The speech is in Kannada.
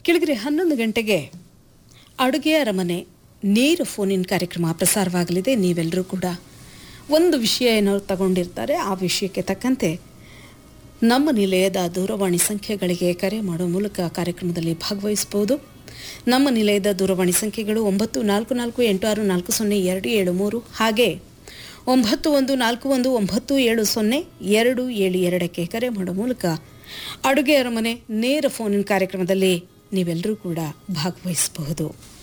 ಕೆಳಗರೆ ಹನ್ನೊಂದು ಗಂಟೆಗೆ ಅಡುಗೆ ಅರಮನೆ ನೇರ ಫೋನಿನ್ ಕಾರ್ಯಕ್ರಮ ಪ್ರಸಾರವಾಗಲಿದೆ ನೀವೆಲ್ಲರೂ ಕೂಡ ಒಂದು ವಿಷಯ ಏನಾದ್ರು ತಗೊಂಡಿರ್ತಾರೆ ಆ ವಿಷಯಕ್ಕೆ ತಕ್ಕಂತೆ ನಮ್ಮ ನಿಲಯದ ದೂರವಾಣಿ ಸಂಖ್ಯೆಗಳಿಗೆ ಕರೆ ಮಾಡುವ ಮೂಲಕ ಕಾರ್ಯಕ್ರಮದಲ್ಲಿ ಭಾಗವಹಿಸಬಹುದು ನಮ್ಮ ನಿಲಯದ ದೂರವಾಣಿ ಸಂಖ್ಯೆಗಳು ಒಂಬತ್ತು ನಾಲ್ಕು ನಾಲ್ಕು ಎಂಟು ಆರು ನಾಲ್ಕು ಸೊನ್ನೆ ಎರಡು ಏಳು ಮೂರು ಹಾಗೆ ಒಂಬತ್ತು ಒಂದು ನಾಲ್ಕು ಒಂದು ಒಂಬತ್ತು ಏಳು ಸೊನ್ನೆ ಎರಡು ಏಳು ಎರಡಕ್ಕೆ ಕರೆ ಮಾಡುವ ಮೂಲಕ ಅಡುಗೆ ಅರಮನೆ ನೇರ ಫೋನಿನ ಕಾರ್ಯಕ್ರಮದಲ್ಲಿ ನೀವೆಲ್ಲರೂ ಕೂಡ ಭಾಗವಹಿಸಬಹುದು